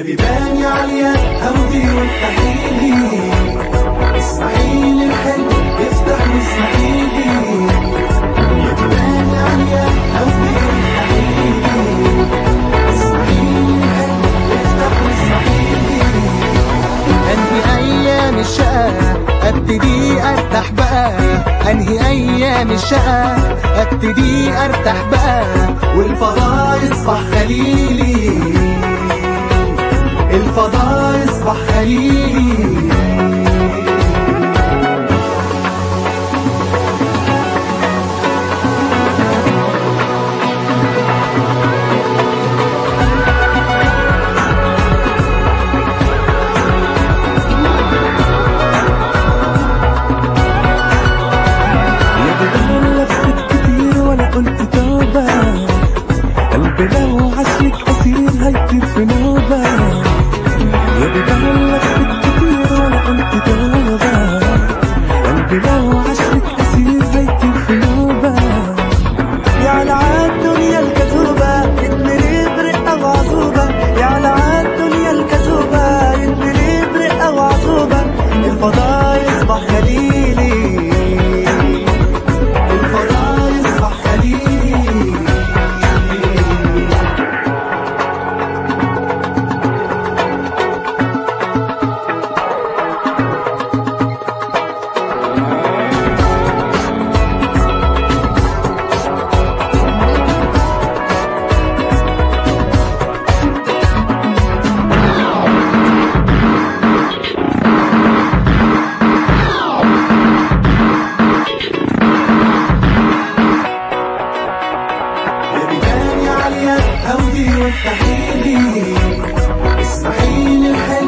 يا بيبان يا عليا هودي وافتحيلي اسمحيلي الحلم يفتح واسمحيلي يا بيبان يا عليا هودي وافتحيلي اسمحيلي الحلم يفتح واسمحيلي انهي ايام الشقا ابتدي ارتاح بقى انهي ايام الشقا ابتدي ارتاح بقى والفضاء يصبح خليلي الفضاء يصبح خليلي يا بدل لفت كتير ولا قلت توبة قلبي لو عشلك أسير هيطير في نوبة يا بدل لفت كتير ولا قلت توبة قلبي لو عشلك أسير هيطير في نوبة يا على عالدنيا الكذوبة يتملي برقة وعزوبة يا على عالدنيا الكذوبة يتملي برقة وعزوبة الفضاء يصبح خليلي الفضاء يصبح خليلي يا بيبان يا عليا هودي وافتحيلي اسمحيلي الحلم